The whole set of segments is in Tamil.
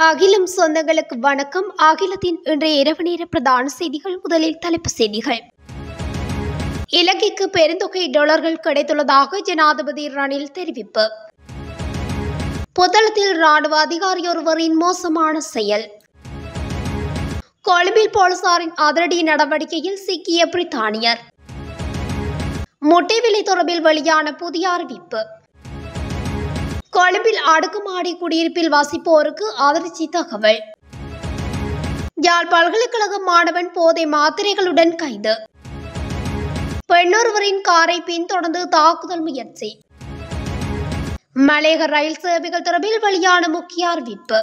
அகிலம் சொந்தங்களுக்கு வணக்கம் அகிலத்தின் இன்றைய இரவு நேர பிரதான செய்திகள் முதலில் தலைப்புச் செய்திகள் இலங்கைக்கு பெருந்தொகை டாலர்கள் கிடைத்துள்ளதாக ஜனாதிபதி ரணில் தெரிவிப்பு புதளத்தில் ராணுவ அதிகாரி ஒருவரின் மோசமான செயல் கொழும்பில் போலீசாரின் அதிரடி நடவடிக்கையில் சிக்கிய பிரித்தானியர் முட்டை விலை தொடர்பில் வெளியான புதிய அறிவிப்பு கொழும்பில் அடுக்குமாடி குடியிருப்பில் வசிப்போருக்கு அதிர்ச்சி தகவல் யாழ் பல்கலைக்கழக மாணவன் போதை மாத்திரைகளுடன் கைது பெண்ணொருவரின் காரை பின்தொடர்ந்து தாக்குதல் முயற்சி மலையக ரயில் சேவைகள் தொடர்பில் வெளியான முக்கிய அறிவிப்பு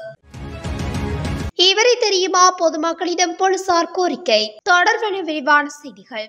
இவரை தெரியுமா பொதுமக்களிடம் போலீசார் கோரிக்கை தொடர்பான விரிவான செய்திகள்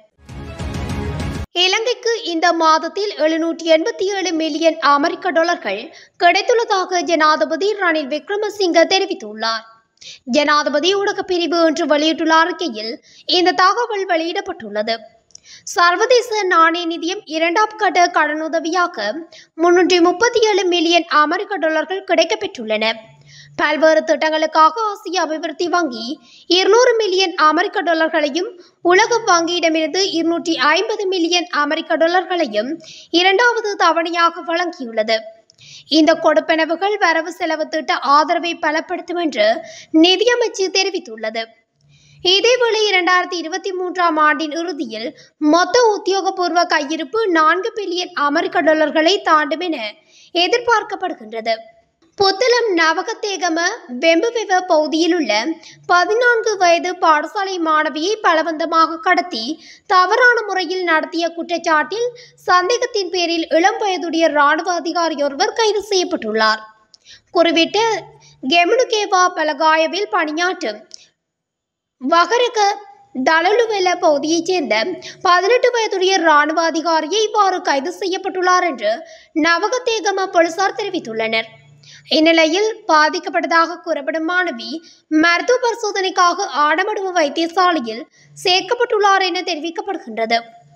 இலங்கைக்கு இந்த மாதத்தில் எழுநூற்றி எண்பத்தி ஏழு மில்லியன் அமெரிக்க டாலர்கள் கிடைத்துள்ளதாக ஜனாதிபதி ரணில் விக்ரமசிங்க தெரிவித்துள்ளார் ஜனாதிபதி ஊடக பிரிவு இன்று வெளியிட்டுள்ள அறிக்கையில் இந்த தகவல் வெளியிடப்பட்டுள்ளது சர்வதேச நாணய நிதியம் இரண்டாம் கட்ட கடனுதவியாக முன்னூற்றி முப்பத்தி ஏழு மில்லியன் அமெரிக்க டாலர்கள் கிடைக்கப்பெற்றுள்ளன பல்வேறு திட்டங்களுக்காக ஆசிய அபிவிருத்தி வங்கி இருநூறு மில்லியன் அமெரிக்க டாலர்களையும் உலக வங்கியிடமிருந்து இருநூற்றி ஐம்பது மில்லியன் அமெரிக்க டாலர்களையும் இரண்டாவது தவணையாக வழங்கியுள்ளது இந்த கொடுப்பனவுகள் வரவு செலவு திட்ட ஆதரவை பலப்படுத்தும் என்று நிதியமைச்சு தெரிவித்துள்ளது இதேவேளை இரண்டாயிரத்தி இருபத்தி மூன்றாம் ஆண்டின் இறுதியில் மொத்த உத்தியோகபூர்வ கையிருப்பு நான்கு பில்லியன் அமெரிக்க டாலர்களை தாண்டும் என எதிர்பார்க்கப்படுகின்றது புத்தளம் நவகத்தேகம வெம்புவெவ பகுதியில் உள்ள பதினான்கு வயது பாடசாலை மாணவியை பலவந்தமாக கடத்தி தவறான முறையில் நடத்திய குற்றச்சாட்டில் சந்தேகத்தின் பேரில் இளம் வயதுடைய இராணுவ அதிகாரி ஒருவர் கைது செய்யப்பட்டுள்ளார் குறிப்பிட்ட கெமுனுகேவா பலகாயவில் பணியாற்றும் வகரக தலலுவெல பகுதியைச் சேர்ந்த பதினெட்டு வயதுடைய இராணுவ அதிகாரியை இவ்வாறு கைது செய்யப்பட்டுள்ளார் என்று நவகத்தேகம போலீசார் தெரிவித்துள்ளனர் இந்நிலையில் பாதிக்கப்பட்டதாக கூறப்படும் மாணவி மருத்துவ பரிசோதனைக்காக ஆடமடுவு வைத்தியசாலையில் சேர்க்கப்பட்டுள்ளார் என தெரிவிக்கப்படுகின்றது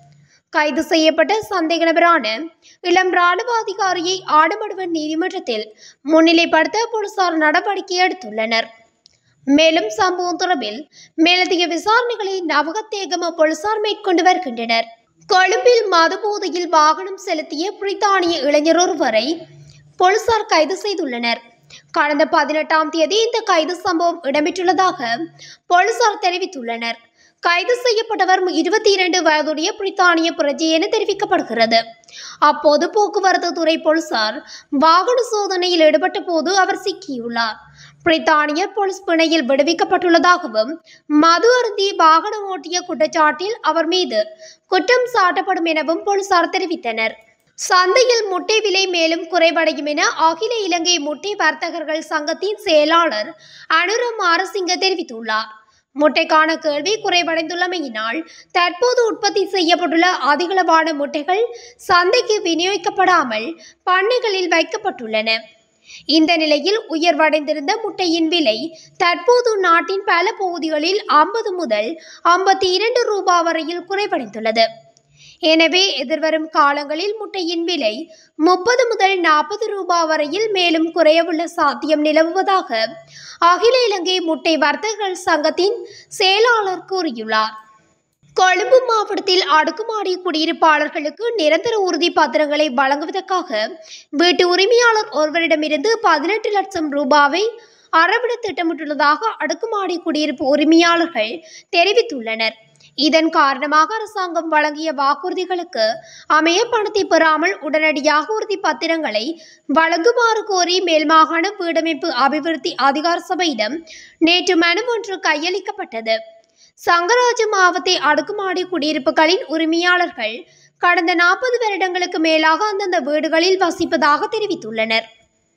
கைது செய்யப்பட்ட சந்தேக நபரான இளம் ராணுவ அதிகாரியை ஆடமடுவன் நீதிமன்றத்தில் முன்னிலைப்படுத்த போலீசார் நடவடிக்கை எடுத்துள்ளனர் மேலும் சம்பவம் தொடர்பில் மேலதிக விசாரணைகளை நவகத்தேகம போலீசார் மேற்கொண்டு வருகின்றனர் கொழும்பில் மதுபோதையில் வாகனம் செலுத்திய பிரித்தானிய இளைஞர் ஒருவரை போலீசார் கைது செய்துள்ளனர் கடந்த பதினெட்டாம் தேதி இந்த கைது சம்பவம் இடம்பெற்றுள்ளதாக போலீசார் தெரிவித்துள்ளனர் கைது செய்யப்பட்டவர் இருபத்தி இரண்டு வயதுடைய பிரித்தானிய பிரஜை என தெரிவிக்கப்படுகிறது அப்போது போக்குவரத்து துறை போலீசார் வாகன சோதனையில் ஈடுபட்ட போது அவர் சிக்கியுள்ளார் பிரித்தானிய போலீஸ் பிணையில் விடுவிக்கப்பட்டுள்ளதாகவும் மது அருந்தி வாகனம் ஓட்டிய குற்றச்சாட்டில் அவர் மீது குற்றம் சாட்டப்படும் எனவும் போலீசார் தெரிவித்தனர் சந்தையில் முட்டை விலை மேலும் குறைவடையும் என அகில இலங்கை முட்டை வர்த்தகர்கள் சங்கத்தின் செயலாளர் அனுரம் மாரசிங்க தெரிவித்துள்ளார் முட்டைக்கான கேள்வி குறைவடைந்துள்ளமையினால் தற்போது உற்பத்தி செய்யப்பட்டுள்ள அதிகளவான முட்டைகள் சந்தைக்கு விநியோகிக்கப்படாமல் பண்ணைகளில் வைக்கப்பட்டுள்ளன இந்த நிலையில் உயர்வடைந்திருந்த முட்டையின் விலை தற்போது நாட்டின் பல பகுதிகளில் ஐம்பது முதல் ஐம்பத்தி இரண்டு ரூபாய் வரையில் குறைவடைந்துள்ளது எனவே எதிர்வரும் காலங்களில் முட்டையின் விலை முப்பது முதல் நாற்பது ரூபாய் வரையில் மேலும் குறையவுள்ள சாத்தியம் நிலவுவதாக அகில இலங்கை முட்டை வர்த்தகர்கள் சங்கத்தின் செயலாளர் கூறியுள்ளார் கொழும்பு மாவட்டத்தில் அடுக்குமாடி குடியிருப்பாளர்களுக்கு நிரந்தர உறுதி பத்திரங்களை வழங்குவதற்காக வீட்டு உரிமையாளர் ஒருவரிடமிருந்து பதினெட்டு லட்சம் ரூபாவை அறவிட திட்டமிட்டுள்ளதாக அடுக்குமாடி குடியிருப்பு உரிமையாளர்கள் தெரிவித்துள்ளனர் இதன் காரணமாக அரசாங்கம் வழங்கிய வாக்குறுதிகளுக்கு அமைய பணத்தை பெறாமல் உடனடியாக உறுதி பத்திரங்களை வழங்குமாறு கோரி மேல்மாகாண வீடமைப்பு அபிவிருத்தி அதிகார சபையிடம் நேற்று மனு ஒன்று கையளிக்கப்பட்டது சங்கராஜ மாவட்ட அடுக்குமாடி குடியிருப்புகளின் உரிமையாளர்கள் கடந்த நாற்பது வருடங்களுக்கு மேலாக அந்தந்த வீடுகளில் வசிப்பதாக தெரிவித்துள்ளனர்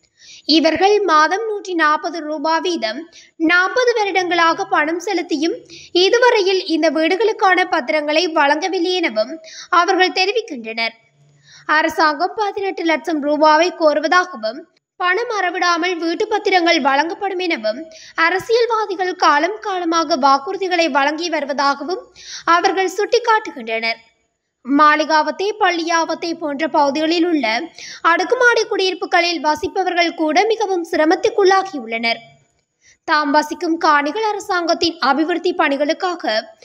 இவர்கள் மாதம் நூற்றி நாற்பது ரூபாய் வீதம் நாற்பது வருடங்களாக பணம் செலுத்தியும் இதுவரையில் இந்த வீடுகளுக்கான பத்திரங்களை வழங்கவில்லை எனவும் அவர்கள் தெரிவிக்கின்றனர் அரசாங்கம் பதினெட்டு லட்சம் ரூபாவை கோருவதாகவும் பணம் அறவிடாமல் வீட்டு பத்திரங்கள் வழங்கப்படும் எனவும் அரசியல்வாதிகள் காலம் காலமாக வாக்குறுதிகளை வழங்கி வருவதாகவும் அவர்கள் சுட்டிக்காட்டுகின்றனர் மாளிகாவத்தை பள்ளியாவத்தை போன்ற பகுதிகளில் உள்ள அடுக்குமாடி குடியிருப்புகளில் வசிப்பவர்கள் கூட மிகவும் சிரமத்துக்குள்ளாகியுள்ளனர் தாம் வசிக்கும் காணிகள் அரசாங்கத்தின் அபிவிருத்தி பணிகளுக்காக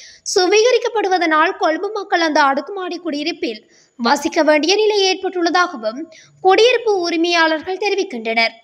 சுவீகரிக்கப்படுவதனால் கொழும்பு மக்கள் அந்த அடுக்குமாடி குடியிருப்பில் வசிக்க வேண்டிய நிலை ஏற்பட்டுள்ளதாகவும் குடியிருப்பு உரிமையாளர்கள் தெரிவிக்கின்றனர்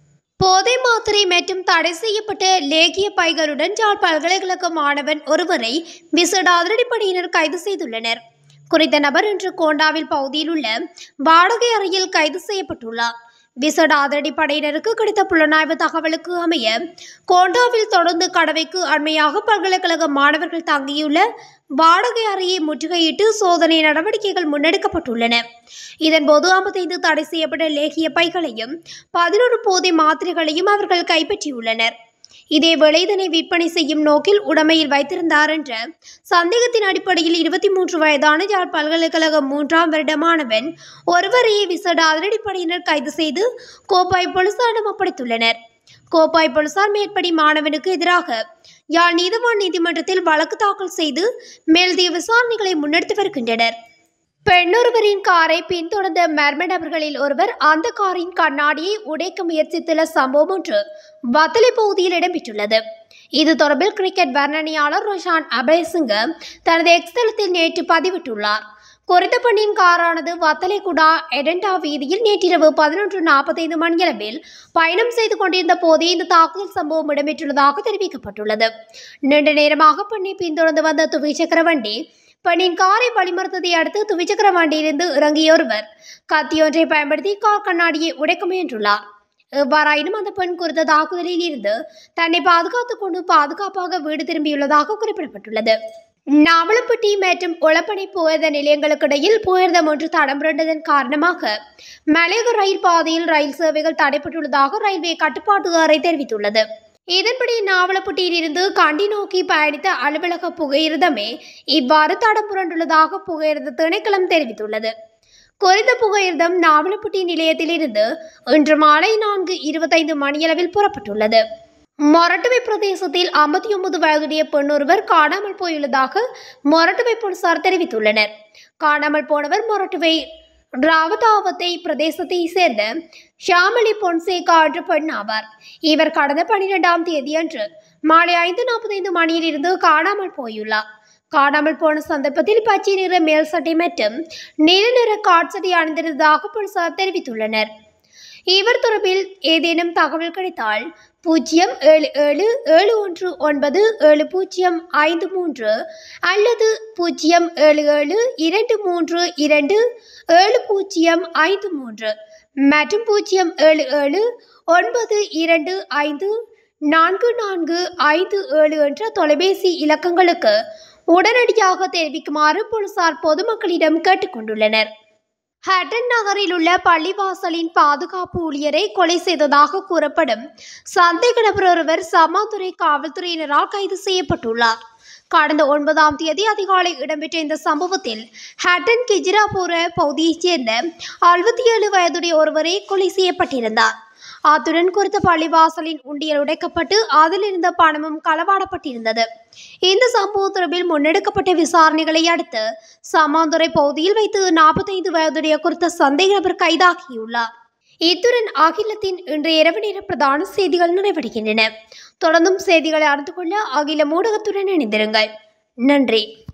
போதை மாத்திரை மற்றும் தடை செய்யப்பட்ட லேகிய பைகளுடன் ஜாழ் பல்கலைக்கழக மாணவன் ஒருவரை விசேட அதிரடிப்படையினர் கைது செய்துள்ளனர் குறித்த நபர் இன்று கோண்டாவில் பகுதியில் உள்ள வாடகை அறையில் கைது செய்யப்பட்டுள்ளார் விசேட அதிரடிப்படையினருக்கு கிடைத்த புலனாய்வு தகவலுக்கு அமைய கோண்டாவில் தொடர்ந்து கடவைக்கு அண்மையாக பல்கலைக்கழக மாணவர்கள் தங்கியுள்ள வாடகை அறையை முற்றுகையிட்டு சோதனை நடவடிக்கைகள் முன்னெடுக்கப்பட்டுள்ளன இதன்போது ஐம்பத்தைந்து தடை செய்யப்பட்ட லேகிய பைகளையும் பதினொரு போதை மாத்திரைகளையும் அவர்கள் கைப்பற்றியுள்ளனர் இதேவேளை இதனை விற்பனை செய்யும் நோக்கில் உடைமையில் வைத்திருந்தார் என்ற சந்தேகத்தின் அடிப்படையில் இருபத்தி மூன்று வயதான யாழ் பல்கலைக்கழக மூன்றாம் வருட மாணவன் ஒருவரையே விசேட அதிரடிப்படையினர் கைது செய்து கோப்பாய் போலீசாரிடம் ஒப்படைத்துள்ளனர் கோப்பாய் போலீசார் மேற்படி மாணவனுக்கு எதிராக யாழ் நீதவான் நீதிமன்றத்தில் வழக்கு தாக்கல் செய்து மேலதிக விசாரணைகளை முன்னெடுத்து வருகின்றனர் பெண்ணொருவரின் காரை பின்தொடர்ந்த மர்ம நபர்களில் ஒருவர் அந்த காரின் கண்ணாடியை உடைக்க முயற்சித்துள்ள சம்பவம் ஒன்று வத்தலை பகுதியில் இடம்பெற்றுள்ளது இது தொடர்பில் கிரிக்கெட் வர்ணனையாளர் ரோஷான் அபயசிங்க தனது எக்ஸ் தளத்தில் நேற்று பதிவிட்டுள்ளார் குறித்த பெண்ணின் காரானது வத்தலைக்குடா எடண்டா வீதியில் நேற்றிரவு பதினொன்று நாற்பத்தைந்து மணியளவில் பயணம் செய்து கொண்டிருந்த போதே இந்த தாக்குதல் சம்பவம் இடம்பெற்றுள்ளதாக தெரிவிக்கப்பட்டுள்ளது நீண்ட நேரமாக பெண்ணை பின்தொடர்ந்து வந்த துவிச்சக்கர வண்டி பெண்ணின் காரை வழிமறுத்ததை அடுத்து துவிச்சக்கர வண்டியிலிருந்து இறங்கிய ஒருவர் கத்தியொன்றை பயன்படுத்தி கார் கண்ணாடியை உடைக்க முயன்றுள்ளார் எவ்வாறாயினும் அந்த பெண் குறித்த தாக்குதலில் இருந்து தன்னை பாதுகாத்துக் கொண்டு பாதுகாப்பாக வீடு திரும்பியுள்ளதாக குறிப்பிடப்பட்டுள்ளது நாவலப்பட்டி மற்றும் உளப்பனை புகையிரத நிலையங்களுக்கிடையில் புகையிரதம் ஒன்று தடம் புரண்டதன் காரணமாக மலையக ரயில் பாதையில் ரயில் சேவைகள் தடைப்பட்டுள்ளதாக ரயில்வே கட்டுப்பாட்டு அறை தெரிவித்துள்ளது இதன்படி நாவலப்பட்டியில் இருந்து கண்டி நோக்கி பயணித்த அலுவலக புகையிரதமே இவ்வாறு தடம் புரண்டுள்ளதாக புகையிரத திணைக்களம் தெரிவித்துள்ளது குறித்த புகையிரதம் நாவலப்பட்டி நிலையத்திலிருந்து இன்று மாலை நான்கு இருபத்தைந்து மணியளவில் புறப்பட்டுள்ளது மொரட்டுவை பிரதேசத்தில் ஐம்பத்தி ஒன்பது வயதுடைய பெண் ஒருவர் காணாமல் போயுள்ளதாக மொரட்டுவை போலீசார் தெரிவித்துள்ளனர் காணாமல் போனவர் மொரட்டுவை ராவதாவத்தை பிரதேசத்தை சேர்ந்த ஷாமலி பொன்சேகா என்ற பெண் ஆவார் இவர் கடந்த பனிரெண்டாம் தேதியன்று மாலை ஐந்து நாற்பத்தைந்து மணியில் இருந்து காணாமல் போயுள்ளார் காணாமல் போன சந்தர்ப்பத்தில் பச்சை நிற மேல் சட்டை மற்றும் நீல நிற காட்சட்டை அணிந்திருந்ததாக போலீசார் தெரிவித்துள்ளனர் இவர் தொடர்பில் ஏதேனும் தகவல் கிடைத்தால் பூஜ்ஜியம் ஏழு ஏழு ஏழு ஒன்று ஒன்பது ஏழு பூஜ்ஜியம் ஐந்து மூன்று அல்லது பூஜ்ஜியம் ஏழு ஏழு இரண்டு மூன்று இரண்டு ஏழு பூஜ்ஜியம் ஐந்து மூன்று மற்றும் பூஜ்ஜியம் ஏழு ஏழு ஒன்பது இரண்டு ஐந்து நான்கு நான்கு ஐந்து ஏழு என்ற தொலைபேசி இலக்கங்களுக்கு உடனடியாக தெரிவிக்குமாறு போலீசார் பொதுமக்களிடம் கேட்டுக்கொண்டுள்ளனர் ஹட்டன் நகரில் உள்ள பள்ளிவாசலின் பாதுகாப்பு ஊழியரை கொலை செய்ததாக கூறப்படும் சந்தேக நபர் ஒருவர் சமாதுரை காவல்துறையினரால் கைது செய்யப்பட்டுள்ளார் கடந்த ஒன்பதாம் தேதி அதிகாலை இடம்பெற்ற இந்த சம்பவத்தில் ஹட்டன் கிஜிராபுர பகுதியைச் சேர்ந்த அறுபத்தி ஏழு வயதுடைய ஒருவரை கொலை செய்யப்பட்டிருந்தார் அத்துடன் குறித்த பள்ளிவாசலின் உண்டியல் உடைக்கப்பட்டு அதில் இருந்த பணமும் களவாடப்பட்டிருந்தது இந்த சம்பவம் தொடர்பில் முன்னெடுக்கப்பட்ட விசாரணைகளை அடுத்து சமாந்துறை பகுதியில் வைத்து நாற்பத்தைந்து வயதுடைய குறித்த சந்தேக நபர் கைதாகியுள்ளார் இத்துடன் அகிலத்தின் இன்றைய இரவு நேர பிரதான செய்திகள் நிறைவடைகின்றன தொடர்ந்தும் செய்திகளை அறிந்து கொள்ள அகில ஊடகத்துடன் இணைந்திருங்கள் நன்றி